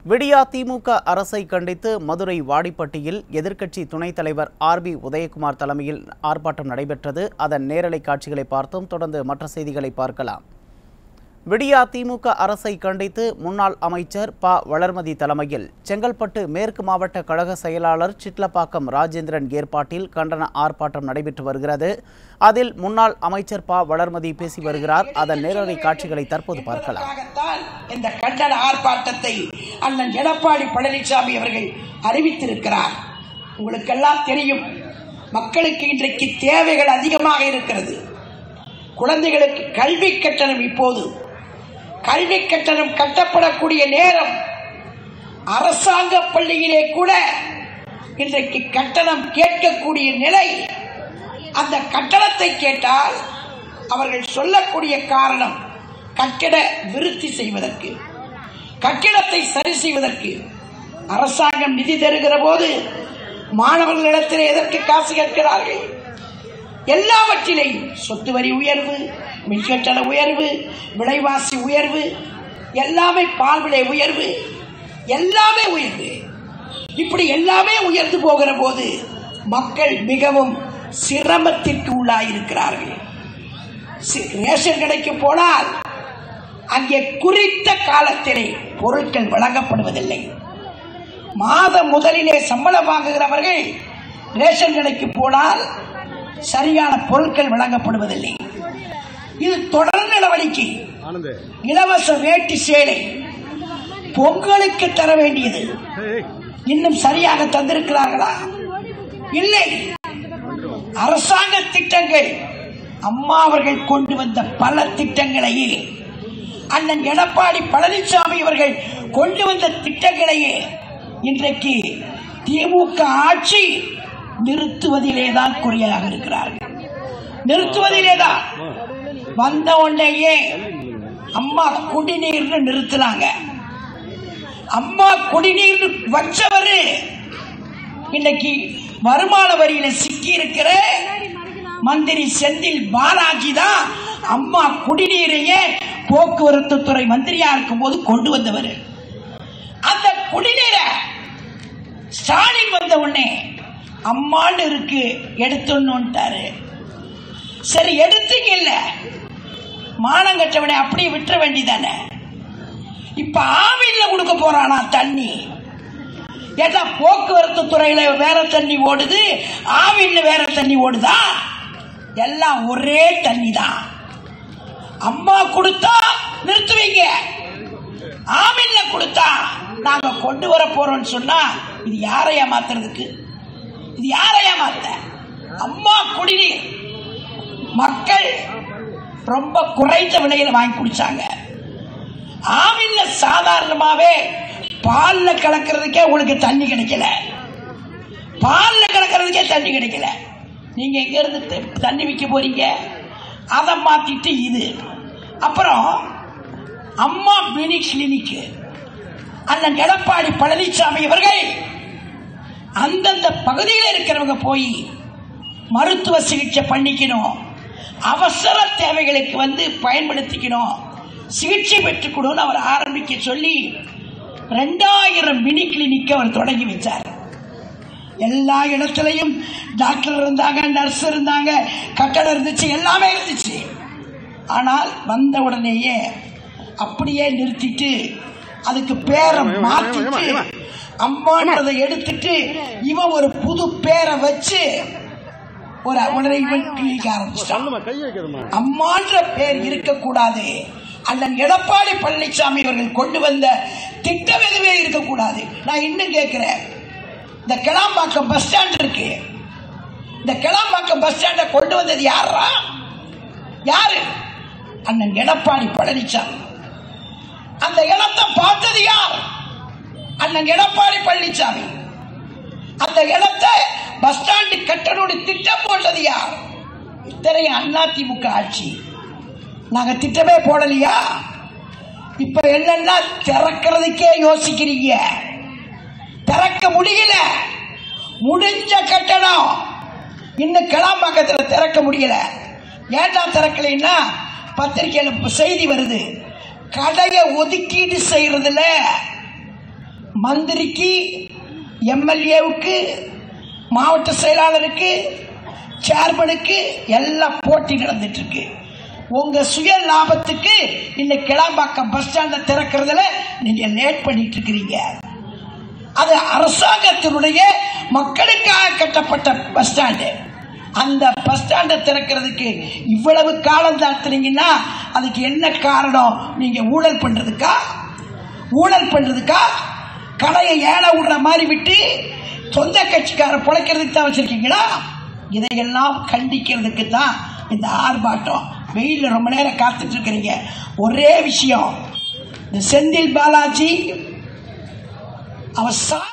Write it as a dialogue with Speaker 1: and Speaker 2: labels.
Speaker 1: விடியா திமுக அரசை கண்டித்து மதுரை வாடிப்பட்டியில் எதிர்க்கட்சி துணைத் தலைவர் ஆர்பி உதயகுமார் தலைமையில் ஆர்ப்பாட்டம் நடைபெற்றது அதன் நேரலை காட்சிகளை பார்த்தோம் தொடர்ந்து மற்ற செய்திகளை பார்க்கலாம் விடியா திமுக அரசை கண்டித்து முன்னாள் அமைச்சர் ப வளர்மதி தலைமையில் செங்கல்பட்டு மேற்கு மாவட்ட கழக செயலாளர் சிட்லப்பாக்கம் ராஜேந்திரன் ஏற்பாட்டில் கண்டன ஆர்ப்பாட்டம் நடைபெற்று வருகிறது அதில் முன்னாள் அமைச்சர் ப வளர்மதி பேசி வருகிறார் அதன் நேரலை காட்சிகளை தற்போது பார்க்கலாம்
Speaker 2: இதற்காகத்தான் இந்த கண்டன ஆர்ப்பாட்டத்தை அண்ணன் எடப்பாடி பழனிசாமி அவர்கள் அறிவித்திருக்கிறார் உங்களுக்கெல்லாம் தெரியும் மக்களுக்கு இன்றைக்கு தேவைகள் அதிகமாக இருக்கிறது குழந்தைகளுக்கு கல்வி கட்டணம் இப்போது கல்வி கட்டணம் கட்டப்படக்கூடிய நேரம் அரசாங்க பள்ளியிலே கூட இன்றைக்கு கட்டணம் கேட்கக்கூடிய நிலை அந்த கட்டணத்தை கேட்டால் அவர்கள் சொல்லக்கூடிய காரணம் கட்டிட விருத்தி செய்வதற்கு கட்டிடத்தை சரி செய்வதற்கு அரசாங்கம் நிதி தருகிற போது மாணவர்களிடத்தில் எதற்கு காசு கேட்கிறார்கள் எல்லாவற்றிலையும் சொத்து வரி உயர்வு மின்கட்டண உயர்வு விலைவாசி உயர்வு எல்லாமே பால் விலை உயர்வு எல்லாமே உயர்வு இப்படி எல்லாமே உயர்ந்து போகிற போது மக்கள் மிகவும் சிரமத்திற்கு உள்ளாயிருக்கிறார்கள் சி- ரேஷன் கடைக்கு போனால் அங்கே குறித்த காலத்திலே பொருட்கள் வழங்கப்படுவதில்லை மாத முதலிலே சம்பளம் வாங்குகிறவர்கள் ரேஷன் கடைக்கு போனால் சரியான பொருட்கள் வழங்கப்படுவதில்லை இது தொடர் நடவடிக்கை இலவச வேட்டி சேலை பொங்கலுக்கு தர வேண்டியது இன்னும் சரியாக தந்திருக்கிறார்களா இல்லை அரசாங்க திட்டங்கள் அம்மா அவர்கள் கொண்டு வந்த பல திட்டங்களையே அண்ணன் எடப்பாடி பழனிசாமி அவர்கள் கொண்டு வந்த திட்டங்களையே இன்றைக்கு திமுக ஆட்சி நிறுத்துவதிலே தான் குறியாக இருக்கிறார்கள் நிறுத்துவதிலே தான் வந்த உடனேயே அம்மா குடிநீர்னு நிறுத்தினாங்க அம்மா குடிநீர் வச்சவரு இன்னைக்கு வருமான வரியில சிக்கி இருக்கிற மந்திரி செந்தில் பாலாஜி தான் அம்மா குடிநீரையே போக்குவரத்து துறை மந்திரியா இருக்கும் போது கொண்டு வந்தவர் அந்த குடிநீரை ஸ்டாலின் வந்த உடனே அம்மான்னு இருக்கு எடுத்துட்டாரு சரி எடுத்தீங்க இல்ல மானம் கட்டவனை அப்படியே விட்டுற வேண்டியதானே இப்ப ஆவில்ல கொடுக்க போறானா தண்ணி ஏட்டா போக்குவரத்து துறையில வேற தண்ணி ஓடுது ஆவில்ல வேற தண்ணி ஓடுதா எல்லாம் ஒரே தண்ணி தான் அம்மா கொடுத்தா நிறுத்துவீங்க ஆவில்ல கொடுத்தா நாங்க கொண்டு வர போறோம்னு சொன்னா இது யாரையா மாத்துறதுக்கு இது யாரையா மாத்த அம்மா குடிநீர் மக்கள் ரொம்ப குறைந்த விலையில வாங்கி குடிச்சாங்க ஆவில்ல சாதாரணமாவே பால்ல கலக்கிறதுக்கே உங்களுக்கு தண்ணி கிடைக்கல பால்ல கலக்கிறதுக்கே தண்ணி கிடைக்கல நீங்க எங்க இருந்து த- தண்ணி விற்க போறீங்க அதை மாத்திட்டு இது அப்புறம் அம்மா மினி கிளினிக் அண்ணன் எடப்பாடி பழனிசாமி அவர்கள் அந்தந்த பகுதியில் இருக்கிறவங்க போய் மருத்துவ சிகிச்சை பண்ணிக்கணும் அவசர தேவைகளுக்கு வந்து பயன்படுத்திக்கணும் சிகிச்சை பெற்றுக்கணும்னு அவர் ஆரம்பிக்க சொல்லி ரெண்டாயிரம் மினி கிளினிக் அவர் தொடங்கி வச்சார் எல்லா இடத்துலையும் டாக்டர் இருந்தாங்க நர்ஸ் இருந்தாங்க கட்டடம் இருந்துச்சு எல்லாமே இருந்துச்சு ஆனால் வந்த உடனேயே அப்படியே நிறுத்திட்டு அதுக்கு பேரை மாத்திட்டு அம்மான்றதை எடுத்துட்டு இவன் ஒரு புது பேரை வச்சு ஒரு உடனே இவன் கிளிக்க ஆரம்பிச்சிட்டான் அம்மான்ற பேர் இருக்கக்கூடாது அண்ணன் எடப்பாடி பழனிசாமி அவர்கள் கொண்டு வந்த திட்டம் எதுவே இருக்கக்கூடாது நான் இன்னும் கேட்கிறேன் இந்த கிளாம்பாக்கம் பஸ் ஸ்டாண்ட் இருக்கு இந்த கிளாம்பாக்கம் பஸ் ஸ்டாண்டை கொண்டு வந்தது யாரா யாரு அண்ணன் எடப்பாடி பழனிசாமி அந்த இடத்தை பார்த்தது யார் அண்ணன் எடப்பாடி பழனிசாமி அந்த இடத்தை பஸ் ஸ்டாண்டு கட்டணோடு திட்டம் போட்டது யார் இத்தனை அதிமுக ஆட்சி நாங்க திட்டமே போடலையா இப்ப என்னன்னா திறக்கிறதுக்கே யோசிக்கிறீங்க திறக்க முடியல முடிஞ்ச கட்டணம் இன்னும் கிளாம்பாக்கத்தில் திறக்க முடியல ஏன்டா திறக்கலைன்னா பத்திரிகையில் செய்தி வருது கடையை ஒதுக்கீடு செய்யறதுல மந்திரிக்கு எம்எல்ஏவுக்கு மாவட்ட செயலாளருக்கு சேர்மனுக்கு எல்லாம் போட்டி நடந்துட்டு இருக்கு உங்க சுய லாபத்துக்கு இந்த கிளாம்பாக்கம் பஸ் ஸ்டாண்ட திறக்கிறதுல நீங்க லேட் பண்ணிட்டு இருக்கிறீங்க அது அரசாங்கத்தினுடைய மக்களுக்காக கட்டப்பட்ட பஸ் ஸ்டாண்டு அந்த பஸ் ஸ்டாண்டை திறக்கிறதுக்கு இவ்வளவு காலம் தாத்துறீங்கன்னா அதுக்கு என்ன காரணம் நீங்க ஊழல் பண்றதுக்கா ஊழல் பண்றதுக்கா கடையை ஏழை விடுற மாதிரி விட்டு சொந்த கட்சிக்கார பிழைக்கிறதுக்கு தான் வச்சிருக்கீங்களா இதையெல்லாம் கண்டிக்கிறதுக்கு தான் இந்த ஆர்ப்பாட்டம் வெயில்ல ரொம்ப நேரம் காத்துட்டு இருக்கிறீங்க ஒரே விஷயம் இந்த செந்தில் பாலாஜி அவர் சா